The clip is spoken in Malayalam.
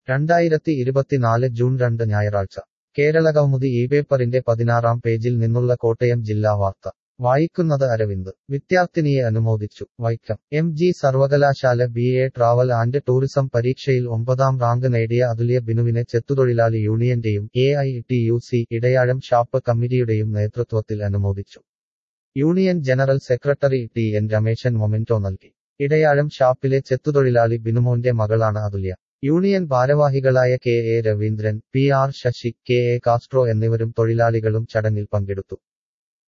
രണ്ടായിരത്തി ഇരുപത്തിനാല് ജൂൺ രണ്ട് ഞായറാഴ്ച കേരളകൗമുദി ഈ പേപ്പറിന്റെ പതിനാറാം പേജിൽ നിന്നുള്ള കോട്ടയം ജില്ലാ വാർത്ത വായിക്കുന്നത് അരവിന്ദ് വിദ്യാർത്ഥിനിയെ അനുമോദിച്ചു വൈക്കം എം ജി സർവകലാശാല B A travel and tourism പരീക്ഷയിൽ ഒമ്പതാം റാങ്ക് നേടിയ അതുല്യ ബിനുവിനെ ചെത്തുതൊഴിലാളി യൂണിയന്റെയും A I T U C Edayazham ഷാപ്പ് കമ്മിറ്റിയുടെയും നേതൃത്വത്തിൽ അനുമോദിച്ചു union general secretary T N Rameshan memento നൽകി ഇടയാഴം ഷാപ്പിലെ ചെത്തുതൊഴിലാളി ബിനുമോന്റെ മകളാണ് അതുല്യ യൂണിയൻ ഭാരവാഹികളായ K A Raveendran P R Sasi K A Castro എന്നിവരും തൊഴിലാളികളും ചടങ്ങിൽ പങ്കെടുത്തു